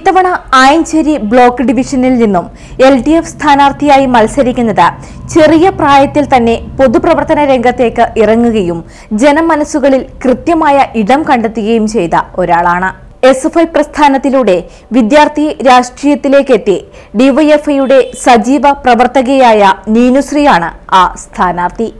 ഇത്തവണ ആയഞ്ചേരി ബ്ലോക്ക് ഡിവിഷനിൽ നിന്നും എൽ ഡി എഫ് സ്ഥാനാർത്ഥിയായി മത്സരിക്കുന്നത് ചെറിയ പ്രായത്തിൽ തന്നെ പൊതുപ്രവർത്തന രംഗത്തേക്ക് ഇറങ്ങുകയും ജനമനസ്സുകളിൽ കൃത്യമായ ഇടം കണ്ടെത്തുകയും ചെയ്ത ഒരാളാണ് എസ് എഫ് ഐ പ്രസ്ഥാനത്തിലൂടെ വിദ്യാർത്ഥി രാഷ്ട്രീയത്തിലേക്കെത്തി ഡിവൈഎഫ്ഐയുടെ സജീവ പ്രവർത്തകയായ നീനുശ്രീയാണ് ആ സ്ഥാനാർത്ഥി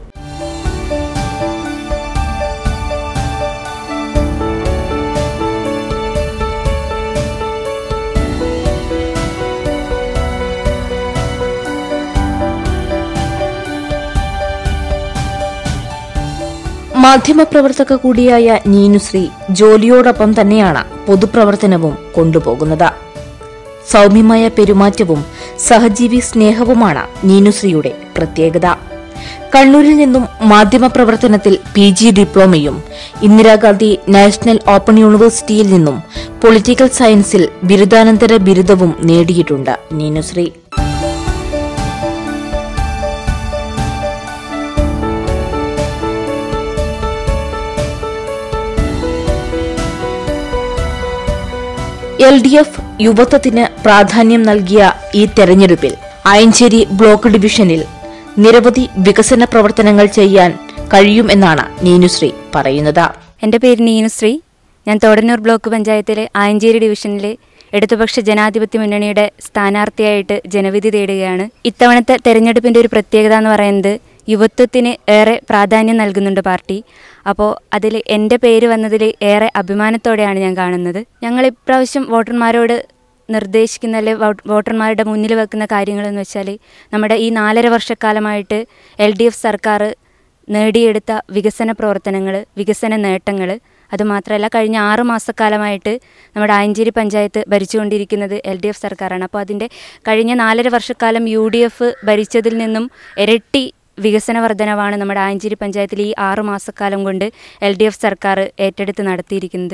മാധ്യമപ്രവർത്തക കൂടിയായ നീനുശ്രീ ജോലിയോടൊപ്പം തന്നെയാണ് പൊതുപ്രവർത്തനവും കൊണ്ടുപോകുന്നത് സൗമ്യമായ പെരുമാറ്റവും സഹജീവി സ്നേഹവുമാണ് നീനുശ്രീയുടെ പ്രത്യേകത കണ്ണൂരിൽ നിന്നും മാധ്യമപ്രവർത്തനത്തിൽ പി ജി ഡിപ്ലോമയും ഇന്ദിരാഗാന്ധി നാഷണൽ ഓപ്പൺ യൂണിവേഴ്സിറ്റിയിൽ നിന്നും പൊളിറ്റിക്കൽ സയൻസിൽ ബിരുദാനന്തര ബിരുദവും നേടിയിട്ടുണ്ട് നീനുശ്രീ എൽ ഡി എഫ് യുവത്വത്തിന് പ്രാധാന്യം നൽകിയ ഈ തെരഞ്ഞെടുപ്പിൽ ആയഞ്ചേരി ബ്ലോക്ക് ഡിവിഷനിൽ നിരവധി വികസന പ്രവർത്തനങ്ങൾ ചെയ്യാൻ കഴിയുമെന്നാണ് നീനുശ്രീ പറയുന്നത് എൻ്റെ പേര് നീനുശ്രീ ഞാൻ തോടന്നൂർ ബ്ലോക്ക് പഞ്ചായത്തിലെ ആയഞ്ചേരി ഡിവിഷനിലെ ഇടതുപക്ഷ ജനാധിപത്യ മുന്നണിയുടെ സ്ഥാനാർത്ഥിയായിട്ട് ജനവിധി തേടുകയാണ് ഇത്തവണത്തെ തെരഞ്ഞെടുപ്പിൻ്റെ ഒരു പ്രത്യേകത എന്ന് പറയുന്നത് യുവത്വത്തിന് ഏറെ പ്രാധാന്യം നൽകുന്നുണ്ട് പാർട്ടി അപ്പോൾ അതിൽ എൻ്റെ പേര് വന്നതിൽ ഏറെ അഭിമാനത്തോടെയാണ് ഞാൻ കാണുന്നത് ഞങ്ങൾ ഇപ്രാവശ്യം വോട്ടർമാരോട് നിർദ്ദേശിക്കുന്ന അല്ലെ വോട്ട് വോട്ടർമാരുടെ മുന്നിൽ വെക്കുന്ന കാര്യങ്ങളെന്ന് വെച്ചാൽ നമ്മുടെ ഈ നാലര വർഷക്കാലമായിട്ട് എൽ ഡി എഫ് സർക്കാർ നേടിയെടുത്ത വികസന പ്രവർത്തനങ്ങൾ വികസന നേട്ടങ്ങൾ അതുമാത്രമല്ല കഴിഞ്ഞ ആറ് മാസക്കാലമായിട്ട് നമ്മുടെ ആയഞ്ചേരി പഞ്ചായത്ത് ഭരിച്ചുകൊണ്ടിരിക്കുന്നത് എൽ ഡി എഫ് സർക്കാരാണ് അപ്പോൾ അതിൻ്റെ കഴിഞ്ഞ നാലര വർഷക്കാലം യു ഡി എഫ് ഭരിച്ചതിൽ നിന്നും ഇരട്ടി വികസന വർധനവാണ് നമ്മുടെ ആയഞ്ചേരി പഞ്ചായത്തിൽ ഈ ആറ് മാസക്കാലം കൊണ്ട് എൽ ഡി എഫ് സർക്കാർ ഏറ്റെടുത്ത് നടത്തിയിരിക്കുന്നത്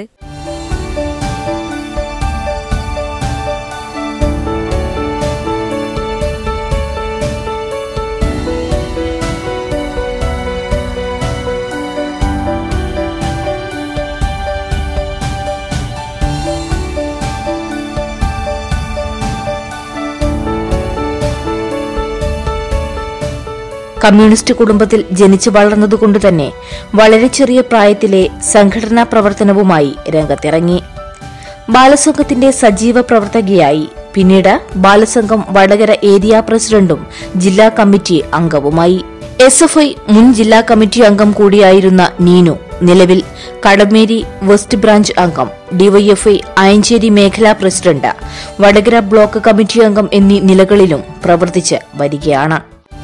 കമ്മ്യൂണിസ്റ്റ് കുടുംബത്തിൽ ജനിച്ചു വളർന്നതുകൊണ്ട് തന്നെ വളരെ ചെറിയ പ്രായത്തിലെ സംഘടനാ പ്രവർത്തനവുമായി രംഗത്തിറങ്ങി ബാലസംഘത്തിന്റെ സജീവ പ്രവർത്തകയായി പിന്നീട് ബാലസംഘം വടകര ഏരിയ പ്രസിഡന്റും ജില്ലാ കമ്മിറ്റി അംഗവുമായി എസ് എഫ് ഐ മുൻ ജില്ലാ കമ്മിറ്റി അംഗം കൂടിയായിരുന്ന നീനു നിലവിൽ കടമേരി വെസ്റ്റ് ബ്രാഞ്ച് അംഗം ഡിവൈഎഫ്ഐ അയഞ്ചേരി മേഖലാ പ്രസിഡന്റ് വടകര ബ്ലോക്ക് കമ്മിറ്റി അംഗം എന്നീ നിലകളിലും പ്രവർത്തിച്ച് വരികയാണ്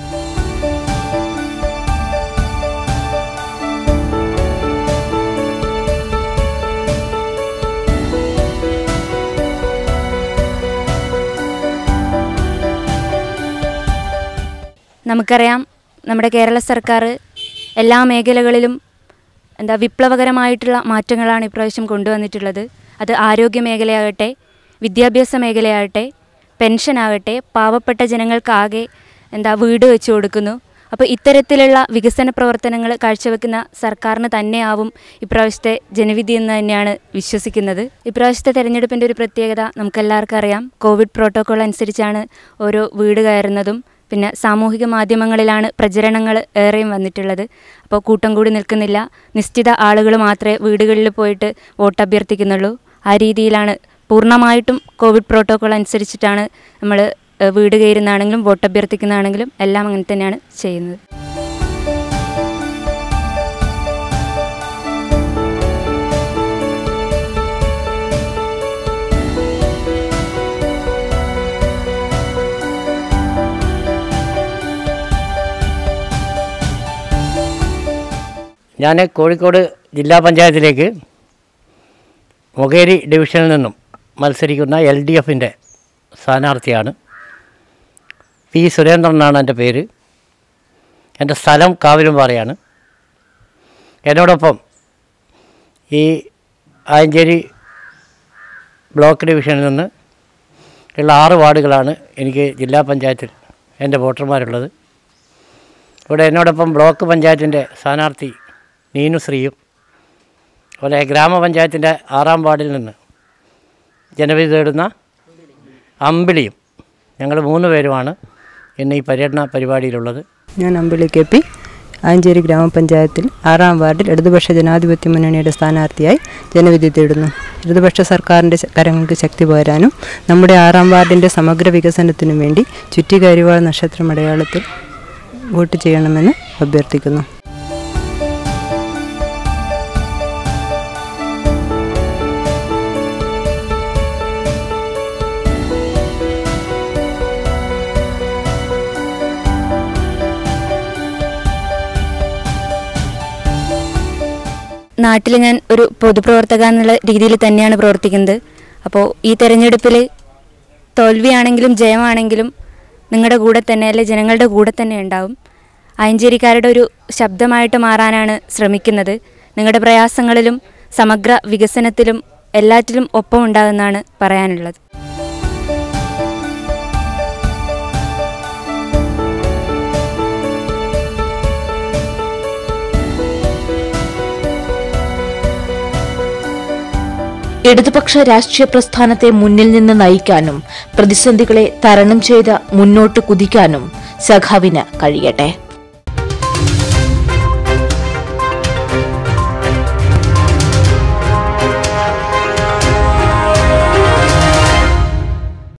നമുക്കറിയാം നമ്മുടെ കേരള സർക്കാർ എല്ലാ മേഖലകളിലും എന്താ വിപ്ലവകരമായിട്ടുള്ള മാറ്റങ്ങളാണ് ഇപ്രാവശ്യം കൊണ്ടുവന്നിട്ടുള്ളത് അത് ആരോഗ്യ മേഖലയാകട്ടെ വിദ്യാഭ്യാസ മേഖലയാകട്ടെ പെൻഷനാകട്ടെ പാവപ്പെട്ട ജനങ്ങൾക്കാകെ എന്താ വീട് വെച്ച് കൊടുക്കുന്നു അപ്പോൾ ഇത്തരത്തിലുള്ള വികസന പ്രവർത്തനങ്ങൾ കാഴ്ചവെക്കുന്ന സർക്കാരിന് തന്നെയാവും ഇപ്രാവശ്യത്തെ ജനവിധി എന്ന് തന്നെയാണ് വിശ്വസിക്കുന്നത് ഇപ്രാവശ്യത്തെ തെരഞ്ഞെടുപ്പിൻ്റെ ഒരു പ്രത്യേകത നമുക്കെല്ലാവർക്കും അറിയാം കോവിഡ് പ്രോട്ടോക്കോൾ അനുസരിച്ചാണ് ഓരോ വീട് കയറുന്നതും പിന്നെ സാമൂഹിക മാധ്യമങ്ങളിലാണ് പ്രചരണങ്ങൾ ഏറെയും വന്നിട്ടുള്ളത് അപ്പോൾ കൂട്ടം കൂടി നിൽക്കുന്നില്ല നിശ്ചിത ആളുകൾ മാത്രമേ വീടുകളിൽ പോയിട്ട് വോട്ട് അഭ്യർത്ഥിക്കുന്നുള്ളൂ ആ രീതിയിലാണ് പൂർണ്ണമായിട്ടും കോവിഡ് പ്രോട്ടോക്കോൾ അനുസരിച്ചിട്ടാണ് നമ്മൾ വീട് കയറുന്നതാണെങ്കിലും വോട്ട് അഭ്യർത്ഥിക്കുന്നതാണെങ്കിലും എല്ലാം അങ്ങനെ തന്നെയാണ് ചെയ്യുന്നത് ഞാൻ കോഴിക്കോട് ജില്ലാ പഞ്ചായത്തിലേക്ക് മൊകേരി ഡിവിഷനിൽ നിന്നും മത്സരിക്കുന്ന എൽ ഡി എഫിൻ്റെ സ്ഥാനാർത്ഥിയാണ് പി സുരേന്ദ്രനാണ് എൻ്റെ പേര് എൻ്റെ സ്ഥലം കാവിലുംപാറയാണ് എന്നോടൊപ്പം ഈ ആയഞ്ചേരി ബ്ലോക്ക് ഡിവിഷനിൽ നിന്ന് ഉള്ള ആറ് വാർഡുകളാണ് എനിക്ക് ജില്ലാ പഞ്ചായത്തിൽ എൻ്റെ വോട്ടർമാരുള്ളത് ഇവിടെ എന്നോടൊപ്പം ബ്ലോക്ക് പഞ്ചായത്തിൻ്റെ സ്ഥാനാർത്ഥി നീനുശ്രീയും അതുപോലെ ഗ്രാമപഞ്ചായത്തിൻ്റെ ആറാം വാർഡിൽ നിന്ന് ജനവിധി തേടുന്ന അമ്പിളിയും ഞങ്ങൾ മൂന്ന് പേരുമാണ് ഇന്ന് ഈ പര്യടന പരിപാടിയിലുള്ളത് ഞാൻ അമ്പിളി കെ പി ആഞ്ചേരി ഗ്രാമപഞ്ചായത്തിൽ ആറാം വാർഡിൽ ഇടതുപക്ഷ ജനാധിപത്യ മുന്നണിയുടെ സ്ഥാനാർത്ഥിയായി ജനവിധി തേടുന്നു ഇടതുപക്ഷ സർക്കാരിൻ്റെ ശ- കരങ്ങൾക്ക് ശക്തി പകരാനും നമ്മുടെ ആറാം വാർഡിൻ്റെ സമഗ്ര വികസനത്തിനും വേണ്ടി ചുറ്റികരിവാൾ നക്ഷത്രമടയാളത്തിൽ വോട്ട് ചെയ്യണമെന്ന് അഭ്യർത്ഥിക്കുന്നു നാട്ടിൽ ഞാൻ ഒരു പൊതുപ്രവർത്തക എന്നുള്ള രീതിയിൽ തന്നെയാണ് പ്രവർത്തിക്കുന്നത് അപ്പോൾ ഈ തെരഞ്ഞെടുപ്പിൽ തോൽവിയാണെങ്കിലും ജയമാണെങ്കിലും നിങ്ങളുടെ കൂടെ തന്നെ അല്ലെ ജനങ്ങളുടെ കൂടെ തന്നെ ഉണ്ടാവും അയഞ്ചേരിക്കാരുടെ ഒരു ശബ്ദമായിട്ട് മാറാനാണ് ശ്രമിക്കുന്നത് നിങ്ങളുടെ പ്രയാസങ്ങളിലും സമഗ്ര വികസനത്തിലും എല്ലാറ്റിലും ഒപ്പം ഉണ്ടാകുമെന്നാണ് പറയാനുള്ളത് ഇടതുപക്ഷ രാഷ്ട്രീയ പ്രസ്ഥാനത്തെ മുന്നിൽ നിന്ന് നയിക്കാനും പ്രതിസന്ധികളെ തരണം ചെയ്ത് മുന്നോട്ട് കുതിക്കാനും സഖാവിന് കഴിയട്ടെ